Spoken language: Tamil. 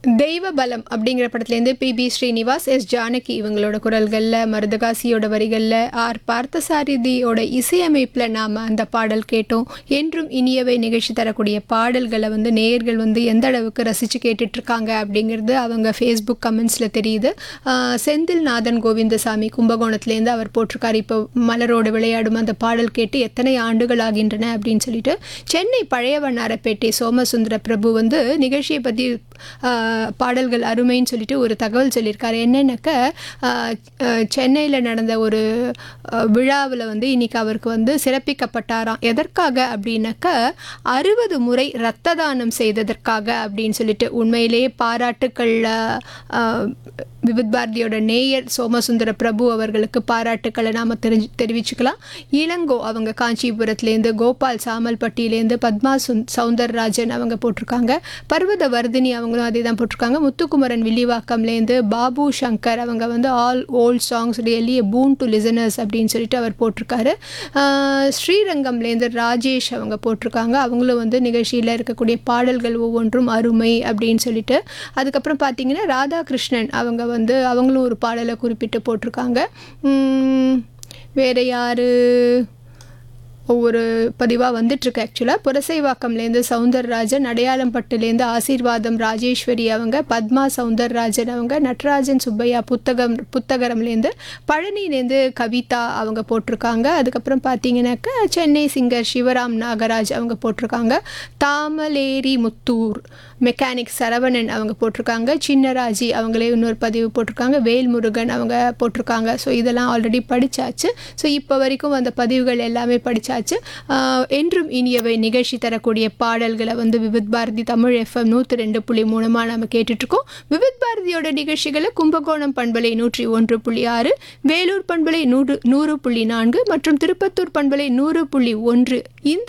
தெய்வ பலம் அப்படிங்கிற படத்துலேருந்து P B Srinivas S Janaki இவங்களோட குரல்களில் மருதகாசியோட வரிகளில் ஆர் பார்த்தசாரதியோட இசையமைப்பில் நாம் அந்த பாடல் கேட்டோம் என்றும் இனியவை நிகழ்ச்சி தரக்கூடிய பாடல்களை வந்து நேயர்கள் வந்து எந்த அளவுக்கு ரசித்து கேட்டுட்ருக்காங்க அப்படிங்கிறது அவங்க ஃபேஸ்புக் கமெண்ட்ஸில் தெரியுது ஆஹ் செந்தில் நாதன் கோவிந்தசாமி கும்பகோணத்துலேருந்து அவர் போட்டிருக்காரு இப்போ மலரோடு விளையாடும் அந்த பாடல் கேட்டு எத்தனை ஆண்டுகள் ஆகின்றன அப்படின்னு சொல்லிட்டு சென்னை பழைய வண்ணாரப்பேட்டை சோமசுந்தர பிரபு வந்து நிகழ்ச்சியை பற்றி பாடல்கள் அருமைன்னு சொல்லிட்டு ஒரு தகவல் சொல்லியிருக்காரு என்னென்னாக்க சென்னையில் நடந்த ஒரு விழாவில் வந்து இன்னைக்கு அவருக்கு வந்து சிறப்பிக்கப்பட்டாராம் எதற்காக அப்படின்னாக்க அறுபது முறை இரத்த தானம் செய்ததற்காக அப்படின்னு சொல்லிட்டு உண்மையிலேயே பாராட்டுக்கள் அஹ், விவித் பாரதியோட நேயர் சோமசுந்தர பிரபு அவர்களுக்கு பாராட்டுக்களை நாம் தெரிஞ்சு தெரிவிச்சுக்கலாம் இளங்கோ அவங்க காஞ்சிபுரத்துலேருந்து கோபால் சாமல்பட்டியிலேருந்து பத்மா சுந் சவுந்தரராஜன் அவங்க போட்டிருக்காங்க பர்வத வர்தினி அவங்களும் அதே தான் போட்டிருக்காங்க முத்துக்குமரன் வில்லிவாக்கம்லேருந்து பாபு சங்கர் அவங்க வந்து all old songs really boon to listeners அப்படின்னு சொல்லிட்டு அவர் போட்டிருக்காரு ஆஹ் ஸ்ரீரங்கம்லேருந்து ராஜேஷ் அவங்க போட்டிருக்காங்க அவங்களும் வந்து நிகழ்ச்சியில் இருக்கக்கூடிய பாடல்கள் ஒவ்வொன்றும் அருமை அப்படின்னு சொல்லிட்டு அதுக்கப்புறம் பார்த்தீங்கன்னா ராதாகிருஷ்ணன் அவங்க வந்து அவங்களும் ஒரு பாடலை குறிப்பிட்டு போட்டிருக்காங்க உம், வேற யாரு ஒவ்வொரு பதிவாக வந்துட்டுருக்கு ஆக்சுவலாக புரசைவாக்கம்லேருந்து சவுந்தரராஜன் அடையாளம்பட்டுலேருந்து ஆசீர்வாதம் ராஜேஸ்வரி அவங்க பத்மா சவுந்தரராஜன் அவங்க நட்ராஜன் சுப்பையா புத்தகம் புத்தகரம்லேருந்து பழனிலேருந்து கவிதா அவங்க போட்டிருக்காங்க அதுக்கப்புறம் பார்த்தீங்கன்னாக்கா சென்னை சிங்கர் சிவராம் நாகராஜ் அவங்க போட்டிருக்காங்க தாமலேரி முத்தூர் மெக்கானிக் சரவணன் அவங்க போட்டிருக்காங்க சின்னராஜி அவங்களே இன்னொரு பதிவு போட்டிருக்காங்க வேல்முருகன் அவங்க போட்டிருக்காங்க ஸோ இதெல்லாம் ஆல்ரெடி படித்தாச்சு ஸோ இப்போ வரைக்கும் அந்த பதிவுகள் எல்லாமே படித்தாச்சு என்றும் இனியவை நிகழ்ச்சி தரக்கூடிய பாடல்களை வந்து விவித் பாரதி தமிழ் எஃப்எம் நூற்றி ரெண்டு புள்ளி மூணுமாக நம்ம கேட்டுட்ருக்கோம் விவித் பாரதியோட நிகழ்ச்சிகளை கும்பகோணம் பண்பலை நூற்றி ஒன்று புள்ளி ஆறு வேலூர் பண்பலை நூறு நூறு புள்ளி நான்கு மற்றும் திருப்பத்தூர் பண்பலை நூறு புள்ளி ஒன்று இந்த